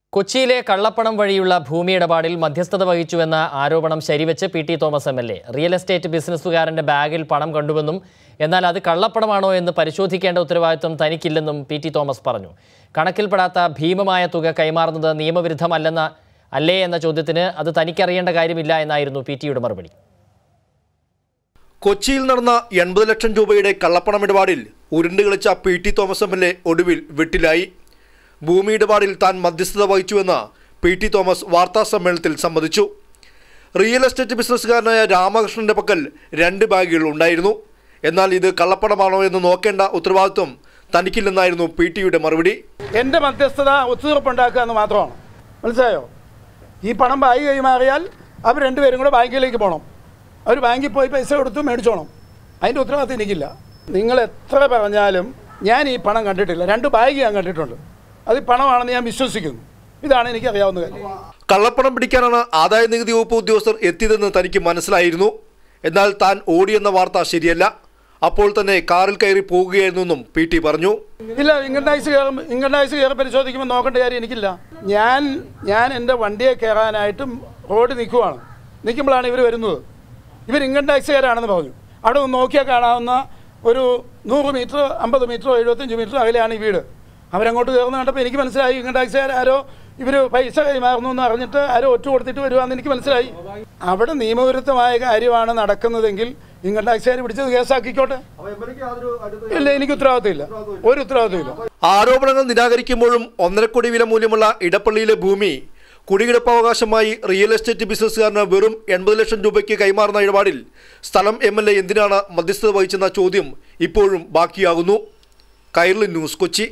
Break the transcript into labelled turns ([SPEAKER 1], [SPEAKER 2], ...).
[SPEAKER 1] കൊച്ചിയിലെ കള്ളപ്പണം വഴിയുള്ള ഭൂമി ഇടപാടിൽ മധ്യസ്ഥത വഹിച്ചുവെന്ന ആരോപണം ശരിവെച്ച് P T Thomas M L A real estate ബിസിനസ്സുകാരന്റെ ബാഗിൽ പണം കണ്ടുവെന്നും എന്നാൽ അത് കള്ളപ്പണമാണോ എന്ന് പരിശോധിക്കേണ്ട ഉത്തരവാദിത്വം തനിക്കില്ലെന്നും പി ടി തോമസ് പറഞ്ഞു കണക്കിൽപ്പെടാത്ത ഭീമമായ തുക കൈമാറുന്നത് നിയമവിരുദ്ധമല്ലെന്ന അല്ലേ എന്ന ചോദ്യത്തിന് അത് തനിക്കറിയേണ്ട കാര്യമില്ല എന്നായിരുന്നു പി ടിയുടെ മറുപടി
[SPEAKER 2] കൊച്ചിയിൽ നടന്ന എൺപത് ലക്ഷം രൂപയുടെ കള്ളപ്പണമിടപാടിൽ ഉരുണ്ട് കളിച്ച P T Thomas M L A ഒടുവിൽ വെട്ടിലായി ഭൂമി ഇടപാടിൽ താൻ മധ്യസ്ഥത വഹിച്ചുവെന്ന് പി ടി തോമസ് വാർത്താ സമ്മേളനത്തിൽ സമ്മതിച്ചു റിയൽ എസ്റ്റേറ്റ് ബിസിനസ്സുകാരനായ രാമകൃഷ്ണന്റെ പക്കൽ രണ്ട് ബാഗുകൾ ഉണ്ടായിരുന്നു എന്നാൽ ഇത് കള്ളപ്പണമാണോ എന്ന് നോക്കേണ്ട ഉത്തരവാദിത്വം തനിക്കില്ലെന്നായിരുന്നു പി ടിയുടെ മറുപടി
[SPEAKER 3] എൻ്റെ മധ്യസ്ഥത ഒത്തുതീർപ്പുണ്ടാക്കുക എന്ന് മാത്രമാണ് മനസ്സിലായോ ഈ പണം ബാങ്ക് കൈമാറിയാൽ അവർ രണ്ടുപേരും കൂടെ ബാങ്കിലേക്ക് പോകണം അവർ ബാങ്കിൽ പോയി പൈസ കൊടുത്ത് മേടിച്ചോണം അതിൻ്റെ ഉത്തരവാദിത്തം എനിക്കില്ല നിങ്ങൾ എത്ര പറഞ്ഞാലും ഞാൻ ഈ പണം കണ്ടിട്ടില്ല രണ്ട് ബാഗ് ഞാൻ കണ്ടിട്ടുണ്ട് അത് ഈ പണമാണെന്ന് ഞാൻ വിശ്വസിക്കുന്നു ഇതാണ് എനിക്ക് അറിയാവുന്ന കാര്യം
[SPEAKER 2] കള്ളപ്പണം പിടിക്കാനാണ് ആദായ നികുതി വകുപ്പ് ഉദ്യോഗസ്ഥർ എത്തിയതെന്ന് തനിക്ക് മനസ്സിലായിരുന്നു എന്നാൽ താൻ ഓടിയെന്ന വാർത്ത ശരിയല്ല അപ്പോൾ തന്നെ കാറിൽ കയറി പോകുകയായിരുന്നെന്നും പി ടി പറഞ്ഞു
[SPEAKER 3] ഇല്ല ഇൻകം ടാക്സ് കയറും ഇൻകം ടാക്സ് കയറി പരിശോധിക്കുമ്പോൾ നോക്കേണ്ട കാര്യം എനിക്കില്ല ഞാൻ ഞാൻ എൻ്റെ വണ്ടിയെ കയറാനായിട്ടും റോഡ് നിൽക്കുവാണ് നിൽക്കുമ്പോഴാണ് ഇവർ വരുന്നത് ഇവർ ഇൻകം ടാക്സുകാരാണെന്ന് പറഞ്ഞു അവിടെ നിന്ന് നോക്കിയാൽ കാണാവുന്ന ഒരു നൂറ് മീറ്റർ അമ്പത് മീറ്ററോ എഴുപത്തഞ്ച് മീറ്റർ അകലെയാണ് ഈ വീട് അവരങ്ങോട്ട് കയറുന്ന കണ്ടപ്പോൾ എനിക്ക് മനസ്സിലായി ഇൻകം ടാക്സുകാർ ആരോ ഇവർ പൈസ കൈമാറുന്നു എന്ന് അറിഞ്ഞിട്ട് ആരോ ഒറ്റ കൊടുത്തിട്ട് വരുവാന്ന് എനിക്ക് മനസ്സിലായി അവിടെ നിയമവിരുദ്ധമായ കാര്യമാണ് നടക്കുന്നതെങ്കിൽ ഇൻകം ടാക്സുകാർ പിടിച്ചത് കേസാക്കിക്കോട്ടെ ഇല്ല എനിക്ക് ഉത്തരവാദിത്തമില്ല ഒരു ഉത്തരവാദിത്തമില്ല
[SPEAKER 2] ആരോപണങ്ങൾ നിരാകരിക്കുമ്പോഴും ഒന്നര കോടി വില മൂല്യമുള്ള ഇടപ്പള്ളിയിലെ ഭൂമി കുടികിടപ്പവകാശമായി റിയൽ എസ്റ്റേറ്റ് ബിസിനസ്സുകാരന് വെറും എൺപത് ലക്ഷം രൂപയ്ക്ക് കൈമാറുന്ന ഇടപാടിൽ സ്ഥലം എം എൽ എ എന്തിനാണ് മധ്യസ്ഥത വഹിച്ചെന്ന ചോദ്യം ഇപ്പോഴും ബാക്കിയാകുന്നു കൈർലി ന്യൂസ് കൊച്ചി